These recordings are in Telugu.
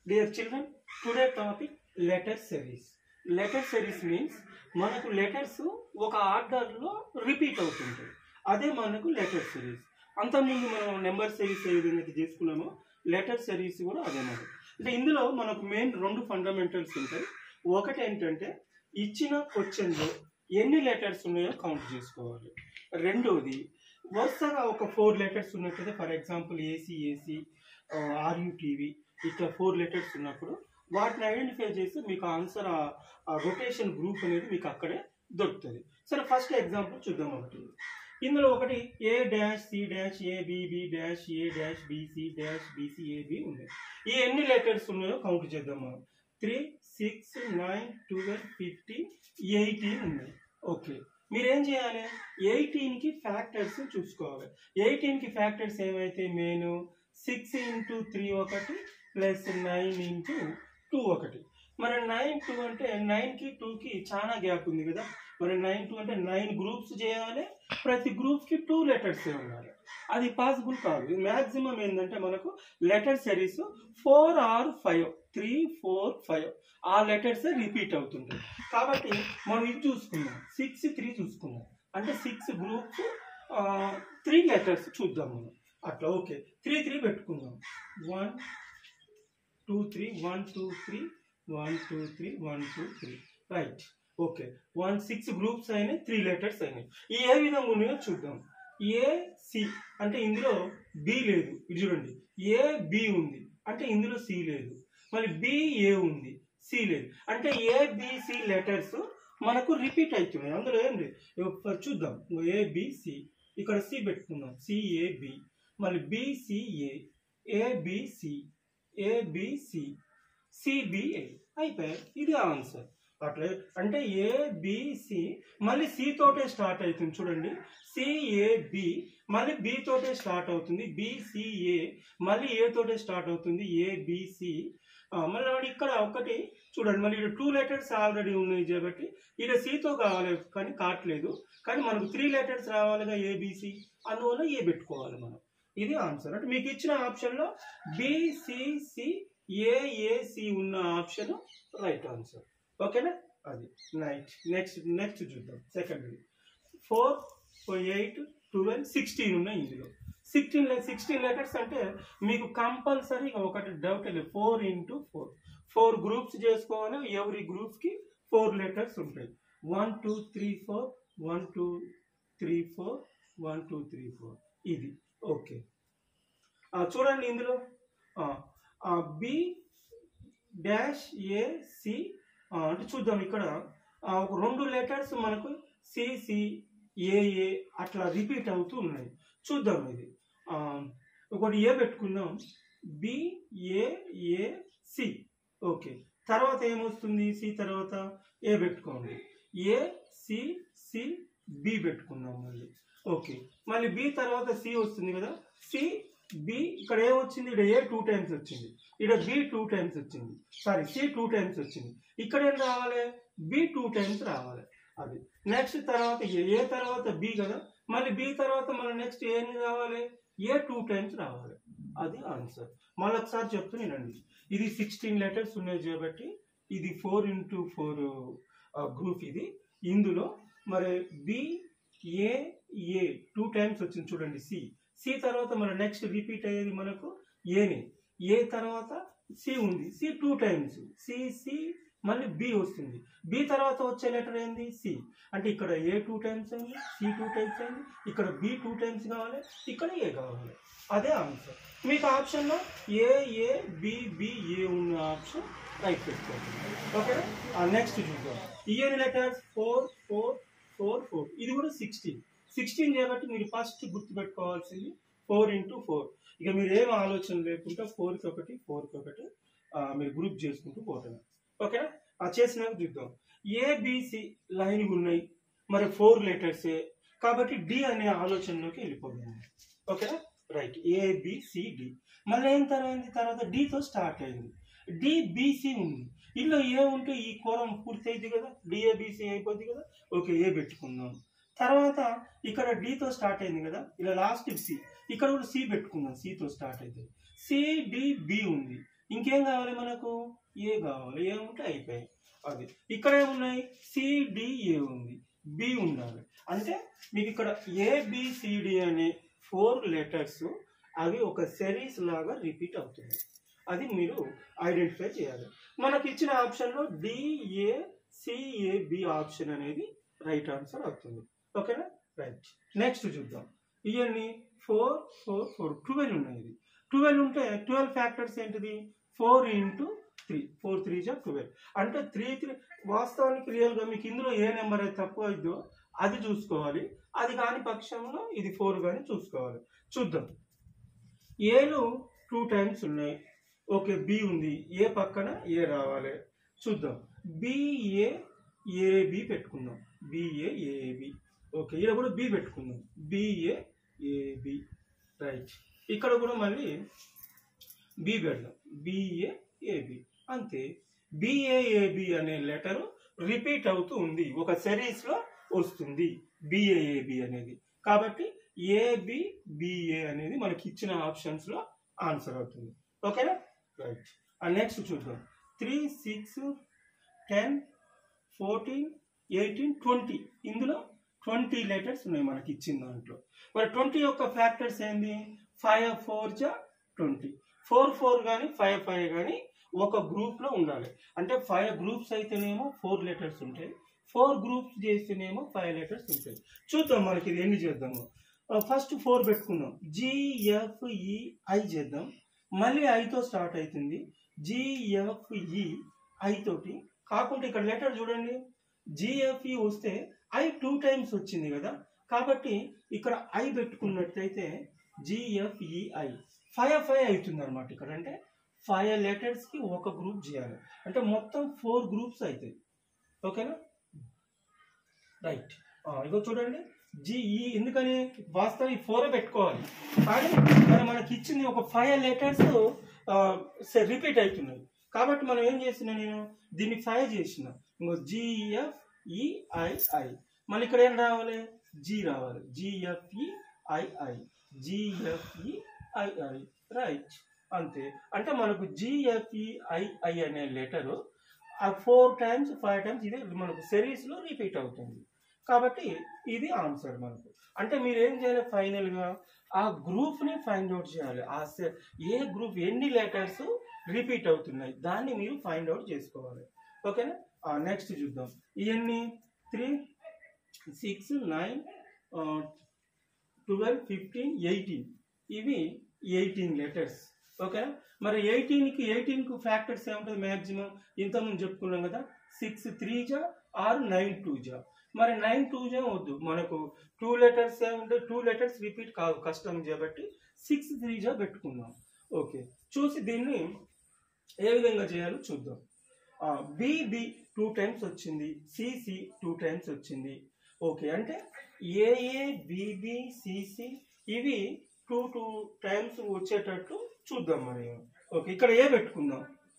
dear children today topic letter series letter series means మనకు లెటర్స్ ఒక ఆర్డర్లో రిపీట్ అవుతుంటాయి అదే మనకు లెటర్ సిరీస్ అంతకుముందు మనం నెంబర్ సిరీస్ ఏ విధంగా అయితే చేసుకున్నామో లెటర్ సిరీస్ కూడా అదే మరి అంటే ఇందులో మనకు మెయిన్ రెండు ఫండమెంటల్స్ ఉంటాయి ఒకటి ఏంటంటే ఇచ్చిన క్వశ్చన్లో ఎన్ని లెటర్స్ ఉన్నాయో కౌంట్ చేసుకోవాలి రెండోది వరుసగా ఒక ఫోర్ లెటర్స్ ఉన్నట్టయితే for example AC AC RUTV ఇట్లా ఫోర్ లెటర్స్ ఉన్నప్పుడు వాటిని ఐడెంటిఫై చేసి మీకు ఆన్సర్ ఆ రొటేషన్ గ్రూప్ అనేది మీకు అక్కడే దొరుకుతుంది సరే ఫస్ట్ ఎగ్జాంపుల్ చూద్దాం ఒకటి ఇందులో ఒకటి A dash C dash A B dash A dash BC dash BC AB ఉన్నాయి ఈ ఎన్ని లెటర్స్ ఉన్నాయో కౌంట్ చేద్దాం మనం three six nine twelve fifteen eighteen ఉన్నాయి ఓకే మీరేం చేయాలి ఎయిటీన్కి ఫ్యాక్టర్స్ చూసుకోవాలి ఎయిటీన్కి ఫ్యాక్టర్స్ ఏమైతే మెయిన్ సిక్స్ ఇంటూ త్రీ ఒకటి ప్లస్ నైన్ ఇంటూ టూ ఒకటి మరి నైన్ టూ అంటే నైన్కి టూకి చాలా గ్యాప్ ఉంది కదా మరి నైన్ టూ అంటే నైన్ గ్రూప్స్ చేయాలి ప్రతి గ్రూప్కి టూ లెటర్స్ ఉండాలి అది పాసిబుల్ కాదు మ్యాక్సిమం ఏంటంటే మనకు letter series four or five three four five ఆ లెటర్స్ రిపీట్ అవుతుంటాయి కాబట్టి మనం ఇది చూసుకుందాం సిక్స్ త్రీ చూసుకుందాం అంటే సిక్స్ గ్రూప్స్ త్రీ లెటర్స్ చూద్దాం మనం అట్లా ఓకే త్రీ త్రీ పెట్టుకుందాం one two three one two three one two three one two three right okay one six groups అయినాయి త్రీ లెటర్స్ అయినాయి ఈ ఏ విధంగా ఉన్నాయో చూద్దాం ఏ సి అంటే ఇందులో బి లేదు ఇది చూడండి ఏ బి ఉంది అంటే ఇందులో సి లేదు మరి బి ఏ ఉంది సి లేదు అంటే ఏ బిసి లెటర్స్ మనకు రిపీట్ అవుతున్నాయి అందులో ఏం లేదు ఇక చూద్దాం ఏబిసి ఇక్కడ సి పెట్టుకుందాం సిఏబి మళ్ళీ బిసిఏ ఏబిసి ఏబిసి సిబిఏ అయిపోయాయి ఇది ఆన్సర్ అట్లా అంటే ఏబిసి మళ్ళీ సి తోటే స్టార్ట్ అవుతుంది చూడండి సిఏబి మళ్ళీ బి తోటే స్టార్ట్ అవుతుంది బిసిఏ మళ్ళీ ఏ తోటే స్టార్ట్ అవుతుంది ఏబిసి మళ్ళీ వాడు ఇక్కడ ఒకటి చూడండి మళ్ళీ ఇక్కడ టూ లెటర్స్ ఆల్రెడీ ఉన్నాయి కాబట్టి ఇక్కడ సితో కావాలి కానీ కావట్లేదు కానీ మనకు త్రీ లెటర్స్ రావాలిగా ఏబిసి అందువల్ల ఏ పెట్టుకోవాలి మనం ఇది ఆన్సర్ అంటే మీకు ఇచ్చిన ఆప్షన్లో బిసిసి ఏఏసి ఉన్న ఆప్షన్ రైట్ ఆన్సర్ ఓకేనా అది నైట్ నెక్స్ట్ నెక్స్ట్ చూద్దాం second four eight twelve sixteen ఉన్నాయి ఇందులో సిక్స్టీన్ సిక్స్టీన్ లెటర్స్ అంటే మీకు కంపల్సరీ ఒకటి డౌట్ లేదు four into four four groups చేసుకోవాలి ఎవ్రీ గ్రూప్స్కి ఫోర్ లెటర్స్ ఉంటాయి one two three four one two three four one two three four ఇది ఓకే చూడండి ఇందులో బి డాష్ ఏ సి అంటే చూద్దాం ఇక్కడ ఒక రెండు లెటర్స్ మనకు సిసి ఏఏ అట్లా రిపీట్ అవుతూ ఉన్నాయి చూద్దాం ఇది ఒకటి ఏ పెట్టుకుందాం బిఏఏసి ఓకే తర్వాత ఏమొస్తుంది సి తర్వాత ఏ పెట్టుకోండి ఏ సి సి బి పెట్టుకుందాం మళ్ళీ ఓకే మళ్ళీ బి తర్వాత సి వస్తుంది కదా సి బి ఇక్కడ ఏమొచ్చింది ఇక్కడ ఏ టూ టైమ్స్ వచ్చింది ఇక్కడ బి టూ టైమ్స్ వచ్చింది సారీ సి టూ టైమ్స్ వచ్చింది ఇక్కడ ఏం రావాలి బి టూ టైమ్స్ రావాలి అది నెక్స్ట్ తర్వాత ఏ తర్వాత బి కదా మళ్ళీ బి తర్వాత మళ్ళీ నెక్స్ట్ ఏం రావాలి ఏ టూ టైమ్స్ రావాలి అది ఆన్సర్ మళ్ళీ ఒకసారి చెప్తున్నానండి ఇది సిక్స్టీన్ లెటర్స్ ఉన్నాయి కాబట్టి ఇది ఫోర్ ఇంటూ ఫోర్ గ్రూప్ ఇది ఇందులో మరి B A A two times వచ్చింది చూడండి సి సి తర్వాత మన నెక్స్ట్ రిపీట్ అయ్యేది మనకు ఏని ఏ తర్వాత సి ఉంది C two times C C మళ్ళీ బి వస్తుంది బి తర్వాత వచ్చే లెటర్ ఏంది సి అంటే ఇక్కడ ఏ టూ టైమ్స్ అయింది సి టూ టైమ్స్ అయింది ఇక్కడ బి టూ టైమ్స్ కావాలి ఇక్కడ ఏ కావాలి అదే ఆన్సర్ మీకు ఆప్షన్లో ఏ ఏ బి బి ఏ ఉన్న ఆప్షన్ రైట్ పెట్టుకోండి ఓకేనా నెక్స్ట్ చూద్దాం ఇయర్ letters four four four four ఇది కూడా సిక్స్టీన్ సిక్స్టీన్ చేయబట్టి మీరు ఫస్ట్ గుర్తుపెట్టుకోవాల్సింది ఫోర్ ఇంటూ ఫోర్ ఇక మీరు ఏం ఆలోచన లేకుండా ఫోర్కి ఒకటి ఫోర్కి ఒకటి మీరు గ్రూప్ చేసుకుంటూ పోతాను ఓకేనా ఆ చేసినాక చూద్దాం ఏబిసి లైన్ ఉన్నాయి మరి ఫోర్ లెటర్సే కాబట్టి డి అనే ఆలోచనలోకి వెళ్ళిపోతుంది ఓకేనా రైట్ ఏబిసిడి మళ్ళీ ఏం తర్వాత తర్వాత డితో స్టార్ట్ అయింది డిబిసి ఉంది ఇందులో ఏ ఉంటే ఈ కోరం పూర్తి అయింది కదా డిఏబిసి అయిపోద్ది కదా ఓకే ఏ పెట్టుకుందాం తర్వాత ఇక్కడ డితో స్టార్ట్ అయింది కదా ఇలా లాస్ట్ సి ఇక్కడ కూడా సి పెట్టుకుందాం సితో స్టార్ట్ అయితే సిడిబి ఉంది ఇంకేం కావాలి మనకు ఏ కావాలి ఏ ఉంటే అయిపోయాయి అది ఇక్కడ ఏమున్నాయి సిడిఏ ఉంది బి ఉండాలి అంటే మీకు ఇక్కడ ఏబిసిడి అనే ఫోర్ లెటర్స్ అవి ఒక సిరీస్ లాగా రిపీట్ అవుతుంది అది మీరు ఐడెంటిఫై చేయాలి మనకి ఇచ్చిన ఆప్షన్లో డిఏ సిఏబి ఆప్షన్ అనేది రైట్ ఆన్సర్ అవుతుంది ఓకేనా రైట్ నెక్స్ట్ చూద్దాం ఇవన్నీ ఫోర్ ఫోర్ ఫోర్ ట్వెల్వ్ ఉన్నాయి ఇది ట్వెల్వ్ ఉంటే ట్వెల్వ్ ఫ్యాక్టర్స్ ఏంటిది four into three four three జా ట్వెల్వ్ అంటే త్రీ త్రీ వాస్తవానికి రియల్గా మీకు ఇందులో ఏ నెంబర్ అయితే తక్కువ అయిద్దో అది చూసుకోవాలి అది కాని పక్షంలో ఇది ఫోర్ కానీ చూసుకోవాలి చూద్దాం ఏలు టూ టైమ్స్ ఉన్నాయి ఓకే బి ఉంది ఏ పక్కన ఏ రావాలి చూద్దాం బిఏ ఏబి పెట్టుకుందాం బిఏ ఏబి ఓకే ఇక్కడ కూడా బి పెట్టుకుందాం బిఏ ఏబి రైట్ ఇక్కడ కూడా మళ్ళీ బి పెడదాం బిఏ ఏబి అంతే బిఏఏబి అనే లెటర్ రిపీట్ అవుతూ ఉంది ఒక సిరీస్ లో వస్తుంది బిఏఏబి అనేది కాబట్టి ఏబి బిఏ అనేది మనకి ఇచ్చిన ఆప్షన్స్ లో ఆన్సర్ అవుతుంది ఓకేనా రైట్ నెక్స్ట్ చూద్దాం three six ten fourteen eighteen twenty ఇందులో ట్వంటీ లెటర్స్ ఉన్నాయి మనకి ఇచ్చిన దాంట్లో మరి ట్వంటీ యొక్క ఫ్యాక్టర్స్ ఏంది ఫైవ్ ఫోర్ జా ట్వంటీ ఫోర్ ఫోర్ కానీ ఫైవ్ ఫైవ్ కానీ ఒక గ్రూప్లో ఉండాలి అంటే ఫైవ్ గ్రూప్స్ అయితేనేమో ఫోర్ లెటర్స్ ఉంటాయి ఫోర్ గ్రూప్స్ చేస్తేనేమో ఫైవ్ లెటర్స్ ఉంటాయి చూద్దాం మనకి ఇది ఎన్ని చేద్దాము ఫస్ట్ ఫోర్ పెట్టుకుందాం జిఎఫ్ఈ ఐ చేద్దాం మళ్ళీ ఐతో స్టార్ట్ అవుతుంది జిఎఫ్ఈ ఐ తోటి కాకుండా ఇక్కడ లెటర్ చూడండి జిఎఫ్ఈ వస్తే ఐ టూ టైమ్స్ వచ్చింది కదా కాబట్టి ఇక్కడ ఐ పెట్టుకున్నట్టయితే జిఎఫ్ఈఐ ఫైవ్ ఫైవ్ అవుతుంది అనమాట ఇక్కడ అంటే ఫైవ్ లెటర్స్కి ఒక గ్రూప్ చేయాలి అంటే మొత్తం ఫోర్ గ్రూప్స్ అవుతాయి ఓకేనా రైట్ ఇగో చూడండి జిఈ ఎందుకని వాస్తవం ఈ ఫోరే పెట్టుకోవాలి కానీ మరి మనకి ఇచ్చింది ఒక ఫైవ్ లెటర్స్ రిపీట్ అవుతున్నాయి కాబట్టి మనం ఏం చేసిన నేను దీన్ని ఫైవ్ చేసిన ఇంకో జిఎఫ్ ఈఐఐ మళ్ళీ ఇక్కడ ఏం రావాలి జి రావాలి జిఎఫ్ఈఐఐ జిఎఫ్ఈఐఐ రైట్ అంతే అంటే మనకు జిఎఫ్ఈఐఐ అనే లెటరు ఆ ఫోర్ టైమ్స్ ఫైవ్ టైమ్స్ ఇది మనకు సిరీస్లో రిపీట్ అవుతుంది కాబట్టి ఇది ఆన్సర్ మనకు అంటే మీరు ఏం చేయాలి ఫైనల్గా ఆ గ్రూప్ని ఫైండ్ అవుట్ చేయాలి ఆ సె- ఏ గ్రూప్ ఎన్ని లెటర్స్ రిపీట్ అవుతున్నాయి దాన్ని మీరు ఫైండ్ అవుట్ చేసుకోవాలి ఓకేనా నెక్స్ట్ చూద్దాం ఇవన్నీ three six nine twelve fifteen eighteen ఇవి ఎయిటీన్ లెటర్స్ ఓకేనా మరి ఎయిటీన్కి ఎయిటీన్కి ఫ్యాక్టర్స్ ఏముంటుంది మ్యాక్సిమం ఇంతకుముందు చెప్పుకున్నాం కదా సిక్స్ త్రీ జా ఆర్ నైన్ టూ జా మరి నైన్ టూ జా వద్దు మనకు టూ లెటర్స్ ఏముంటే టూ లెటర్స్ రిపీట్ కాదు కష్టం కాబట్టి సిక్స్ త్రీ జా పెట్టుకుందాం ఓకే చూసి దీన్ని ఏ విధంగా చేయాలో చూద్దాం బిబి టూ టైమ్స్ వచ్చింది సిసి టూ టైమ్స్ వచ్చింది ఓకే అంటే ఏఏ బిబి సిసి ఇవి టూ టూ టైమ్స్ వచ్చేటట్టు చూద్దాం మరి ఓకే ఇక్కడ ఏ పెట్టుకుందాం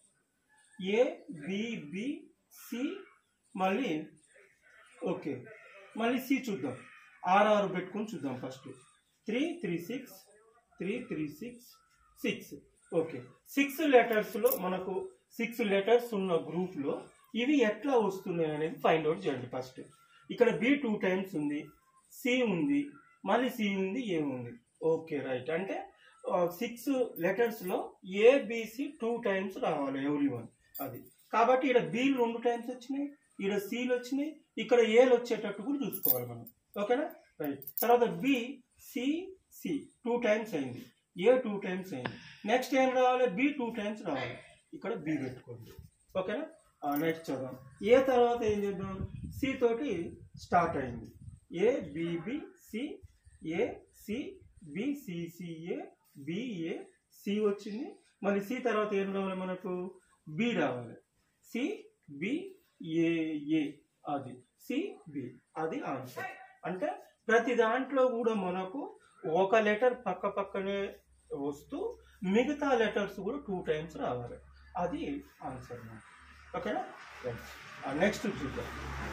ఏ బిబి సి మళ్ళీ ఓకే మళ్ళీ సి చూద్దాం ఆర్ ఆరు పెట్టుకుని చూద్దాం first three three six three three six six okay six లెటర్స్లో మనకు సిక్స్ లెటర్స్ ఉన్న గ్రూప్లో ఇవి ఎట్లా వస్తున్నాయి అనేది ఫైండ్ అవుట్ చేయండి ఫస్ట్ ఇక్కడ బి టూ టైమ్స్ ఉంది సి ఉంది మళ్ళీ సి ఉంది ఏ ఉంది ఓకే రైట్ అంటే సిక్స్ లెటర్స్లో ఏబిసి టూ టైమ్స్ రావాలి ఎవ్రీ వన్ అది కాబట్టి ఇక్కడ బీలు రెండు టైమ్స్ వచ్చినాయి ఇక్కడ సిలు వచ్చినాయి ఇక్కడ ఏలు వచ్చేటట్టు కూడా చూసుకోవాలి మనం ఓకేనా రైట్ తర్వాత B C C two times అయింది ఏ టూ టైమ్స్ అయింది నెక్స్ట్ ఏం రావాలి బి టూ టైమ్స్ రావాలి ఇక్కడ బి పెట్టుకోండి ఓకేనా నెక్స్ట్ చదవం ఏ తర్వాత ఏం చేద్దాం సి తోటి స్టార్ట్ అయింది A BB C A C B C C A BA C వచ్చింది మళ్ళీ సి తర్వాత ఏం రావాలి మనకు బి రావాలి సి బి ఏ ఏ అది సి బి అది ఆన్సర్ అంటే ప్రతి దాంట్లో కూడా మనకు ఒక లెటర్ పక్క పక్కనే వస్తూ మిగతా లెటర్స్ కూడా టూ టైమ్స్ రావాలి అది ఆన్సర్ మనకు ఓకేనా నెక్స్ట్ చూద్దాం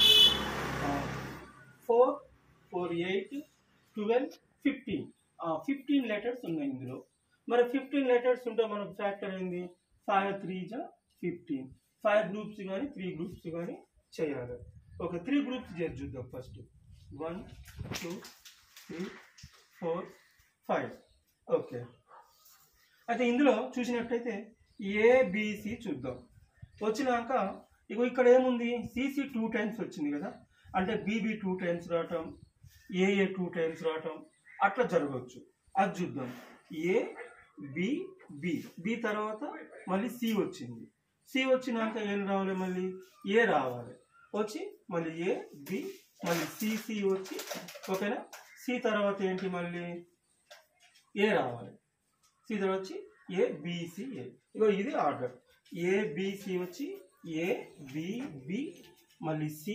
four four eight twelve fifteen fifteen letters ఉన్నాయి ఇందులో మరి ఫిఫ్టీన్ లెటర్స్ ఉంటే మనకు ఫ్యాక్టర్ ఏంది ఫైవ్ త్రీ జా ఫిఫ్టీన్ ఫైవ్ గ్రూప్స్ కానీ త్రీ గ్రూప్స్ కానీ చేయాలి ఒక త్రీ గ్రూప్స్ చేసి చూద్దాం first one two three four five okay అయితే ఇందులో చూసినట్టయితే ఏబిసి చూద్దాం వచ్చినాక ఇగో ఇక్కడ ఏముంది సిసి టూ టైమ్స్ వచ్చింది కదా అంటే బీబీ టూ టైమ్స్ రావటం ఏఏ టూ టైమ్స్ రావటం అట్లా జరగవచ్చు అది చూద్దాం ఏ బి బి బి తర్వాత మళ్ళీ సి వచ్చింది సి వచ్చినాక ఏం రావాలి మళ్ళీ ఏ రావాలి వచ్చి మళ్ళీ ఏ బి మళ్ళీ సిసి వచ్చి ఓకేనా సి తర్వాత ఏంటి మళ్ళీ ఏ రావాలి సి తర్వాత వచ్చి ఏ బిసి ఏ ఇగో ఇది ఆర్డర్ ఏ బిసి వచ్చి ఏ బి బి మళ్ళీ సి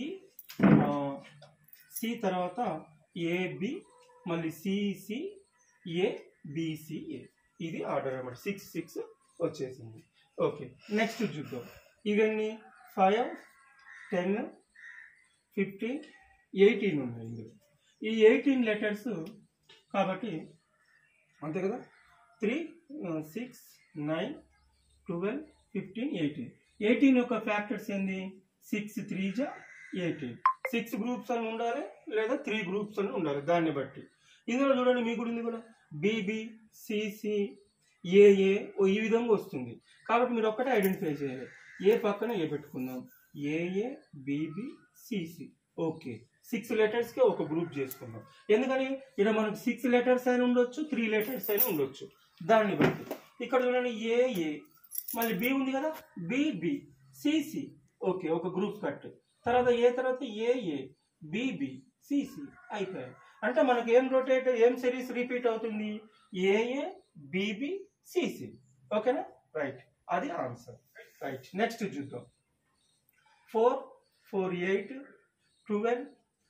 సి తర్వాత ఏ బి మళ్ళీ సిసి ఏ బిసి ఏ ఇది ఆర్డర్ అన్నమాట సిక్స్ సిక్స్ వచ్చేసింది ఓకే నెక్స్ట్ చూద్దాం ఇవన్నీ ఫైవ్ టెన్ ఫిఫ్టీన్ ఎయిటీన్ ఉన్నాయి ఇందులో ఈ ఎయిటీన్ లెటర్స్ కాబట్టి అంతే కదా three six nine twelve fifteen eighteen eighteen యొక్క ఫ్యాక్టర్స్ ఏంది సిక్స్ త్రీ జా ఎయిటీన్ సిక్స్ గ్రూప్స్ అని ఉండాలి లేదా త్రీ గ్రూప్స్ అని ఉండాలి దాన్ని బట్టి ఇందులో చూడండి మీకు కూడా ఉంది కూడా బీబీ సిసి ఏఏ ఓ ఈ విధంగా వస్తుంది కాబట్టి మీరు ఒక్కటే ఐడెంటిఫై చేయాలి ఏ పక్కన ఏ పెట్టుకుందాం AA BB CC okay six లెటర్స్కి ఒక గ్రూప్ చేసుకుందాం ఎందుకని ఇక్కడ మనకు సిక్స్ లెటర్స్ అయినా ఉండొచ్చు త్రీ లెటర్స్ అయినా ఉండొచ్చు దాన్ని బట్టి ఇక్కడ చూడండి ఏఏ మళ్ళీ బి ఉంది కదా బిబి సిసి ఓకే ఒక గ్రూప్ కట్ తర్వాత ఏ తర్వాత ఏఏ బిబి సిసి అయిపోయాయి అంటే మనకి ఏం రొటేట్ ఏం సిరీస్ రిపీట్ అవుతుంది ఏఏ బిబి సిసి ఓకేనా రైట్ అది ఆన్సర్ రైట్ నెక్స్ట్ చూద్దాం four four eight twelve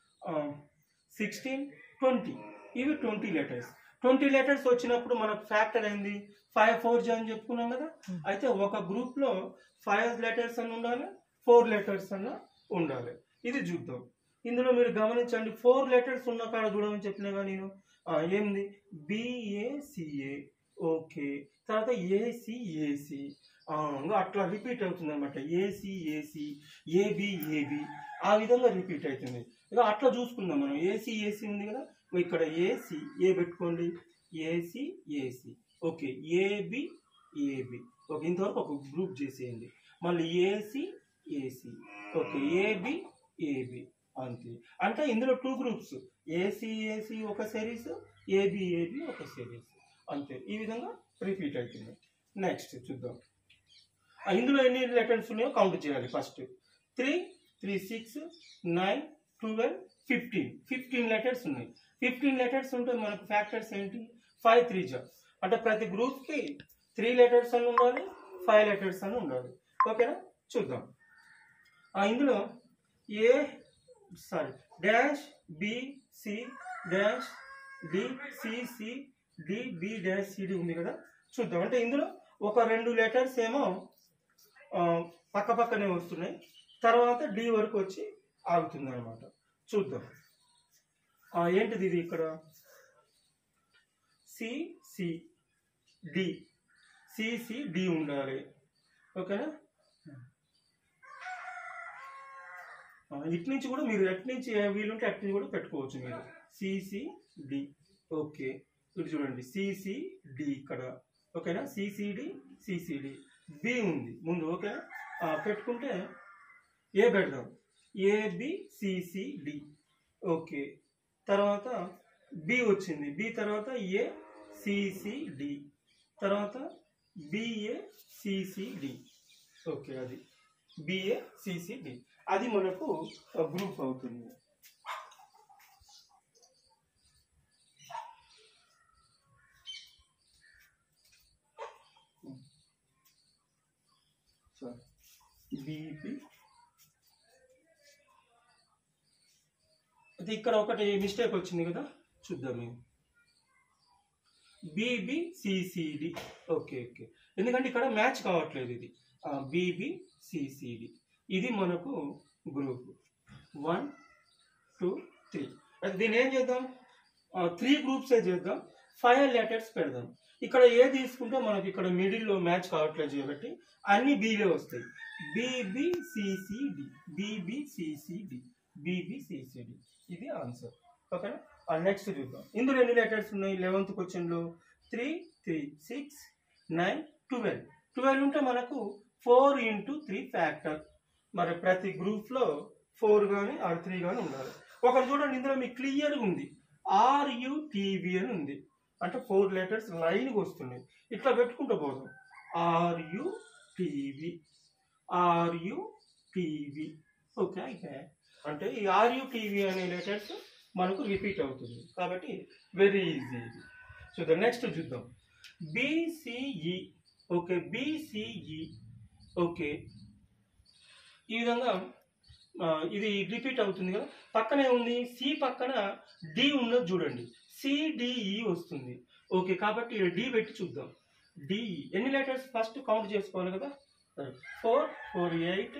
sixteen twenty ఇవి ట్వంటీ లెటర్స్ ట్వంటీ లెటర్స్ వచ్చినప్పుడు మనకు ఫ్యాక్టర్ అయింది ఫైవ్ ఫోర్ జా అని చెప్పుకున్నాం కదా అయితే ఒక గ్రూప్లో ఫైవ్ లెటర్స్ అని ఉండాలి ఫోర్ లెటర్స్ అన్న ఉండాలి ఇది చూద్దాం ఇందులో మీరు గమనించండి ఫోర్ లెటర్స్ ఉన్న కాడ చూడమని చెప్పినా కానీ నేను ఆ, ఏంది బిఏసిఏ ఓకే తర్వాత ఏసిఏసి అట్లా రిపీట్ అవుతుంది అనమాట ఏసి ఏసి ఏబి ఏబి ఆ విధంగా రిపీట్ అవుతుంది ఇక అట్లా చూసుకుందాం మనం ఏసీ ఏసీ ఉంది కదా ఇక్కడ ఏసీ ఏ పెట్టుకోండి AC AC okay AB AB okay ఇంతవరకు ఒక గ్రూప్ చేసేయండి మళ్ళీ AC AC okay AB AB అంతే అంటే ఇందులో టూ గ్రూప్స్ ఏసీ ఏసీ ఒక సిరీస్ ఏబి ఏబి ఒక సిరీస్ అంతే ఈ విధంగా రిపీట్ అవుతుంది నెక్స్ట్ చూద్దాం ఆ, ఇందులో ఎన్ని లెటర్స్ ఉన్నాయో కౌంట్ చేయాలి first three three six nine twelve fifteen fifteen letters ఉన్నాయి ఫిఫ్టీన్ లెటర్స్ ఉంటే మనకు ఫ్యాక్టర్స్ ఏంటి ఫైవ్ త్రీ జా అంటే ప్రతి గ్రూప్కి త్రీ లెటర్స్ అని ఉండాలి ఫైవ్ లెటర్స్ అని ఉండాలి ఓకేనా చూద్దాం ఆ, ఇందులో A sorry dash B C dash D C C D B dash CD ఉంది కదా చూద్దాం అంటే ఇందులో ఒక రెండు లెటర్స్ ఏమో ఆ, పక్క పక్కనే వస్తున్నాయి తర్వాత డి వరకు వచ్చి ఆగుతుంది అనమాట చూద్దాం ఆ, ఏంటిది ఇది ఇక్కడ C C D C C D ఉండాలి ఓకేనా ఆ, ఇటు నుంచి కూడా మీరు ఎటు నుంచి ఏ వీలుంటే అటు నుంచి కూడా పెట్టుకోవచ్చు మీరు సిసి డి ఓకే ఇటు చూడండి సిసి డి ఇక్కడ ఓకేనా సిసిడి సిసిడి బి ఉంది ముందు ఓకేనా ఆ, పెట్టుకుంటే ఏ పెడదాం ఏబిసిసిడి ఓకే తర్వాత బి వచ్చింది బి తర్వాత ఏ సిసిడి తర్వాత బిఏ సిసిడి ఓకే అది బిఏ సిసిడి అది మనకు గ్రూప్ అవుతుంది బీపీ అయితే ఇక్కడ ఒకటి మిస్టేక్ వచ్చింది కదా చూద్దాం మేము బీబీసీసీడి ఓకే ఓకే ఎందుకంటే ఇక్కడ మ్యాచ్ కావట్లేదు ఇది బీబీసీసీడి ఇది మనకు గ్రూప్ వన్ టూ త్రీ అయితే దీన్ని ఏం చేద్దాం త్రీ గ్రూప్సే చేద్దాం ఫైవ్ లెటర్స్ పెడదాం ఇక్కడ ఏ తీసుకుంటే మనకి ఇక్కడ మిడిల్లో మ్యాచ్ కావట్లేదు కాబట్టి అన్ని బీలే వస్తాయి బీబీసీసీడి బీబీసీసీడి బీబీసీసీడి ఇది ఆన్సర్ ఓకేనా నెక్స్ట్ చూద్దాం ఇందులో ఎన్ని లెటర్స్ ఉన్నాయి లెవెంత్ క్వశ్చన్లో three three six nine twelve twelve ఉంటే మనకు ఫోర్ ఇంటూ త్రీ ఫ్యాక్టర్ మరి ప్రతి గ్రూప్లో ఫోర్ కానీ ఆర్ త్రీ కానీ ఉండాలి ఒకటి చూడండి ఇందులో మీకు క్లియర్గా ఉంది ఆర్యుటీవీ అని ఉంది అంటే ఫోర్ లెటర్స్ లైన్గా వస్తున్నాయి ఇట్లా పెట్టుకుంటూ పోదాం ఆర్యుటీవీ ఆర్యుటీవీ ఓకే అయితే అంటే ఈ ఆర్యుటీవీ అనే లెటర్స్ మనకు రిపీట్ అవుతుంది కాబట్టి వెరీ ఈజీ ఇది చూద్దాం నెక్స్ట్ చూద్దాం బీసీఈ ఓకే బీసీఈ ఓకే ఈ విధంగా ఆ, ఇది రిపీట్ అవుతుంది కదా పక్కనే ఉంది సి పక్కన డి ఉన్నది చూడండి సిడిఈ వస్తుంది ఓకే కాబట్టి ఇక్కడ డి పెట్టి చూద్దాం డిఈ ఎన్ని లెటర్స్ ఫస్ట్ కౌంట్ చేసుకోవాలి కదా four four eight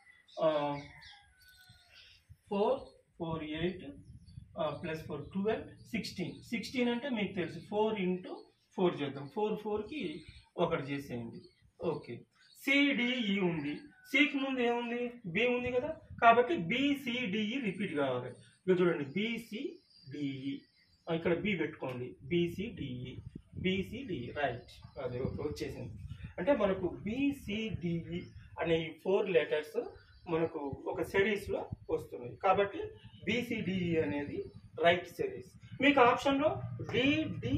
four four eight plus four twelve sixteen sixteen అంటే మీకు తెలుసు ఫోర్ ఇంటూ ఫోర్ చేద్దాం ఫోర్ ఫోర్కి ఒకటి చేసేయండి ఓకే సిడిఈ ఉంది సికి ముందు ఏముంది బి ఉంది కదా కాబట్టి బిసిడిఈ రిపీట్ కావాలి ఇక్కడ చూడండి బిసిడిఈ ఇక్కడ బి పెట్టుకోండి బిసిడిఈ బిసిడిఈ రైట్ అదే ఓకే వచ్చేసింది అంటే మనకు బిసిడిఈ అనే ఈ ఫోర్ లెటర్స్ మనకు ఒక సిరీస్లో వస్తున్నాయి కాబట్టి బిసిడిఈ అనేది రైట్ సిరీస్ మీకు ఆప్షన్లో డిడి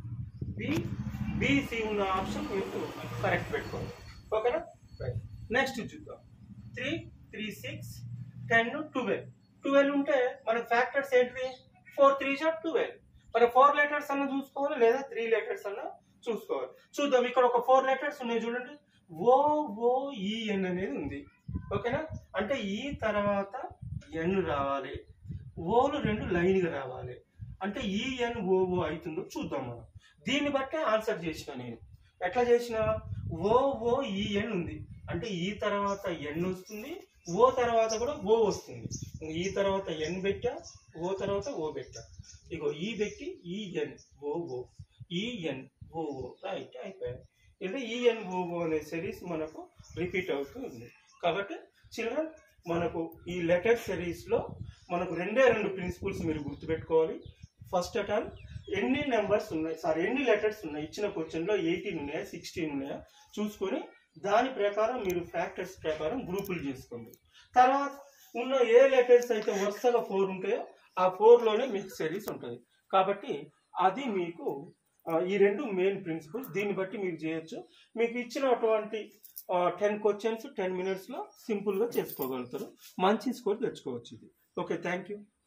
బి బీసీ ఉన్న ఆప్షన్ మీరు కరెక్ట్ పెట్టుకోండి ఓకేనా రైట్ నెక్స్ట్ చూద్దాం three three six ten twelve twelve ఉంటే మనకు ఫ్యాక్టర్స్ ఏంటివి ఫోర్ త్రీ జా ట్వెల్వ్ మరి ఫోర్ లెటర్స్ అన్న చూసుకోవాలి లేదా త్రీ లెటర్స్ అన్న చూసుకోవాలి చూద్దాం ఇక్కడ ఒక ఫోర్ లెటర్స్ ఉన్నాయి చూడండి ఓ ఓ ఈఎన్ అనేది ఉంది ఓకేనా అంటే ఈ తర్వాత ఎన్ రావాలి ఓలు రెండు లైన్గా రావాలి అంటే ఈఎన్ ఓఓ అవుతుందో చూద్దాం మనం దీన్ని బట్టే ఆన్సర్ చేసిన నేను ఎట్లా చేసిన ఓ ఓ ఈఎన్ ఉంది అంటే ఈ తర్వాత ఎన్ వస్తుంది ఓ తర్వాత కూడా ఓ వస్తుంది ఈ తర్వాత ఎన్ పెట్టా ఓ తర్వాత ఓ పెట్టా ఇగో ఈ పెట్టి EN OO EN OO right అయిపోయాయి ఇది ఈఎన్ ఓఓ అనే సిరీస్ మనకు రిపీట్ అవుతూ ఉంది కాబట్టి చిల్డ్రన్ మనకు ఈ లెటర్ సిరీస్లో మనకు రెండే రెండు ప్రిన్సిపల్స్ మీరు గుర్తుపెట్టుకోవాలి ఫస్ట్ అట్ ఆల్ ఎన్ని నెంబర్స్ ఉన్నాయి సారీ ఎన్ని లెటర్స్ ఉన్నాయి ఇచ్చిన క్వశ్చన్లో ఎయిటీన్ ఉన్నాయా సిక్స్టీన్ ఉన్నాయా చూసుకొని దాని ప్రకారం మీరు ఫ్యాక్టర్స్ ప్రకారం గ్రూపులు చేసుకోండి తర్వాత ఉన్న ఏ లెటర్స్ అయితే వరుసగా ఫోర్ ఉంటాయో ఆ ఫోర్లోనే మీకు సిరీస్ ఉంటుంది కాబట్టి అది మీకు ఆ, ఈ రెండు మెయిన్ ప్రిన్సిపల్స్ దీన్ని బట్టి మీరు చేయొచ్చు మీకు ఇచ్చినటువంటి టెన్ క్వశ్చన్స్ టెన్ మినిట్స్లో సింపుల్గా చేసుకోగలుగుతారు మంచి స్కోర్ తెచ్చుకోవచ్చు ఇది ఓకే థ్యాంక్ యూ